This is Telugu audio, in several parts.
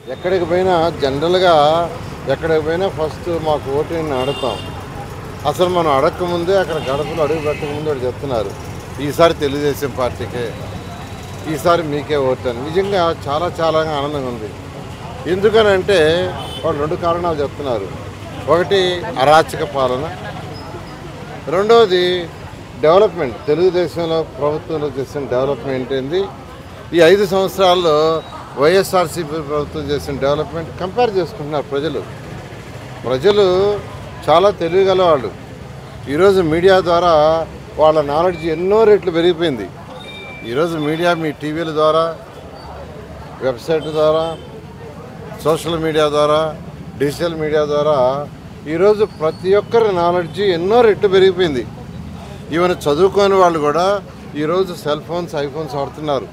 ఎక్కడికి పోయినా జనరల్గా ఎక్కడికి పోయినా ఫస్ట్ మాకు ఓటుని అడుగుతాం అసలు మనం అడగకముందే అక్కడ గడపలు అడుగు పెట్టకముందే వాడు చెప్తున్నారు ఈసారి తెలుగుదేశం పార్టీకే ఈసారి మీకే ఓటు అని నిజంగా చాలా చాలా ఆనందంగా ఉంది ఎందుకనంటే వాళ్ళు రెండు కారణాలు చెప్తున్నారు ఒకటి అరాచక పాలన రెండవది డెవలప్మెంట్ తెలుగుదేశంలో ప్రభుత్వంలో చేసిన డెవలప్మెంట్ ఏంది ఈ ఐదు సంవత్సరాల్లో వైఎస్ఆర్సీపీ ప్రభుత్వం చేసిన డెవలప్మెంట్ కంపేర్ చేసుకుంటున్నారు ప్రజలు ప్రజలు చాలా తెలివిగల వాళ్ళు ఈరోజు మీడియా ద్వారా వాళ్ళ నాలెడ్జ్ ఎన్నో రెట్లు పెరిగిపోయింది ఈరోజు మీడియా మీ టీవీల ద్వారా వెబ్సైట్ ద్వారా సోషల్ మీడియా ద్వారా డిజిటల్ మీడియా ద్వారా ఈరోజు ప్రతి ఒక్కరి నాలెడ్జ్ ఎన్నో రెట్లు పెరిగిపోయింది ఈవెన్ చదువుకోని వాళ్ళు కూడా ఈరోజు సెల్ ఫోన్స్ ఐఫోన్స్ వాడుతున్నారు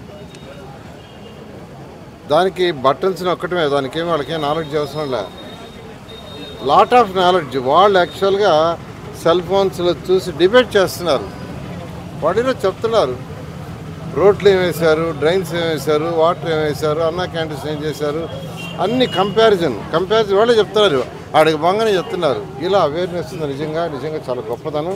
దానికి బటన్స్ ఒక్కటమే దానికి ఏం వాళ్ళకి నాలెడ్జ్ అవసరం లే లాట్ ఆఫ్ నాలెడ్జ్ వాళ్ళు యాక్చువల్గా సెల్ ఫోన్స్లో చూసి డిబేట్ చేస్తున్నారు వాటిలో చెప్తున్నారు రోడ్లు ఏం వేశారు డ్రైన్స్ ఏం వేశారు వాటర్ ఏం వేశారు అన్న క్యాంటీన్స్ ఏం చేశారు అన్ని కంపారిజన్ కంపారిజన్ వాళ్ళే చెప్తున్నారు ఆడికి బాగానే చెప్తున్నారు ఇలా అవేర్నెస్ ఉంది నిజంగా నిజంగా చాలా గొప్పదనం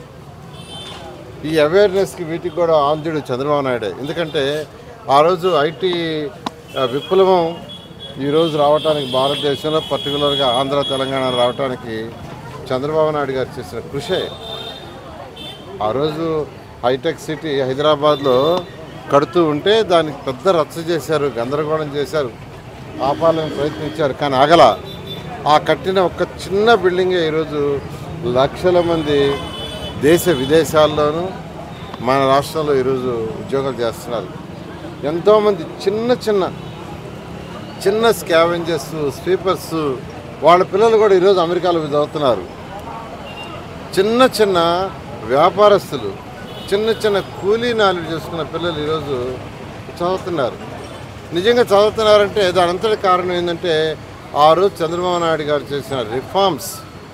ఈ అవేర్నెస్కి వీటికి కూడా ఆంధ్రుడు చంద్రబాబు నాయుడే ఎందుకంటే ఆ రోజు ఐటీ విప్లవం ఈరోజు రావడానికి భారతదేశంలో పర్టికులర్గా ఆంధ్ర తెలంగాణ రావడానికి చంద్రబాబు నాయుడు గారు చేసిన కృషే ఆ రోజు హైటెక్ సిటీ హైదరాబాద్లో కడుతూ ఉంటే దానికి పెద్ద రచ్చ చేశారు గందరగోళం చేశారు ఆపాలని ప్రయత్నించారు కానీ ఆగల ఆ కట్టిన ఒక చిన్న బిల్డింగే ఈరోజు లక్షల మంది దేశ విదేశాల్లోనూ మన రాష్ట్రంలో ఈరోజు ఉద్యోగాలు చేస్తున్నారు ఎంతోమంది చిన్న చిన్న చిన్న స్కావెంజర్స్ స్వీపర్స్ వాళ్ళ పిల్లలు కూడా ఈరోజు అమెరికాలో చదువుతున్నారు చిన్న చిన్న వ్యాపారస్తులు చిన్న చిన్న కూలీ నాలుగు చేసుకున్న పిల్లలు ఈరోజు చదువుతున్నారు నిజంగా చదువుతున్నారంటే దానంతటి కారణం ఏంటంటే ఆ రోజు చంద్రబాబు నాయుడు గారు చేసిన రిఫార్మ్స్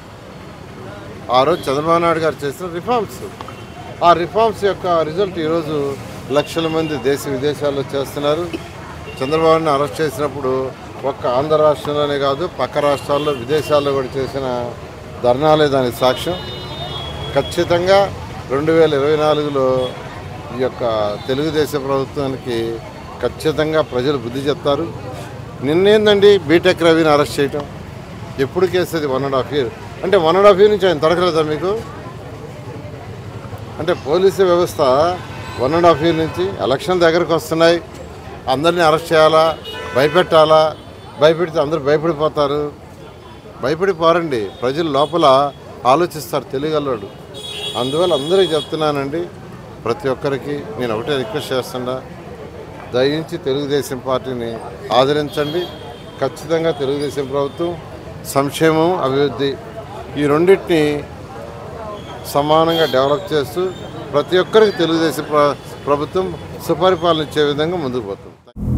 ఆ రోజు చంద్రబాబు నాయుడు గారు చేసిన రిఫార్మ్స్ ఆ రిఫార్మ్స్ యొక్క రిజల్ట్ ఈరోజు లక్షల మంది దేశ విదేశాల్లో చేస్తున్నారు చంద్రబాబుని అరెస్ట్ చేసినప్పుడు ఒక్క ఆంధ్ర రాష్ట్రంలోనే కాదు పక్క రాష్ట్రాల్లో విదేశాల్లో కూడా చేసిన ధర్నాలే దానికి సాక్ష్యం ఖచ్చితంగా రెండు వేల ఇరవై నాలుగులో ఈ యొక్క తెలుగుదేశం ప్రభుత్వానికి ఖచ్చితంగా ప్రజలు బుద్ధి చెప్తారు నిన్నేందండి బీటెక్ రవిని అరెస్ట్ చేయటం ఎప్పుడు కేసు అది వన్ అండ్ హాఫ్ ఇయర్ అంటే వన్ అండ్ హాఫ్ ఇయర్ నుంచి ఆయన దొరకలేదా మీకు అంటే పోలీసు వ్యవస్థ వన్ అండ్ హాఫ్ ఇయర్ నుంచి ఎలక్షన్ దగ్గరకు వస్తున్నాయి అందరినీ అరెస్ట్ చేయాలా భయపెట్టాలా భయపెడితే అందరూ భయపడిపోతారు భయపడిపోరండి ప్రజలు లోపల ఆలోచిస్తారు తెలియగలవాడు అందువల్ల అందరికీ చెప్తున్నానండి ప్రతి ఒక్కరికి నేను ఒకటే రిక్వెస్ట్ చేస్తున్నా దయించి తెలుగుదేశం పార్టీని ఆదరించండి ఖచ్చితంగా తెలుగుదేశం ప్రభుత్వం సంక్షేమం అభివృద్ధి ఈ రెండింటిని సమానంగా డెవలప్ చేస్తూ ప్రతి ఒక్కరికి తెలుగుదేశం ప్ర- ప్రభుత్వం సుపరిపాలన ఇచ్చే విధంగా ముందుకు పోతుంది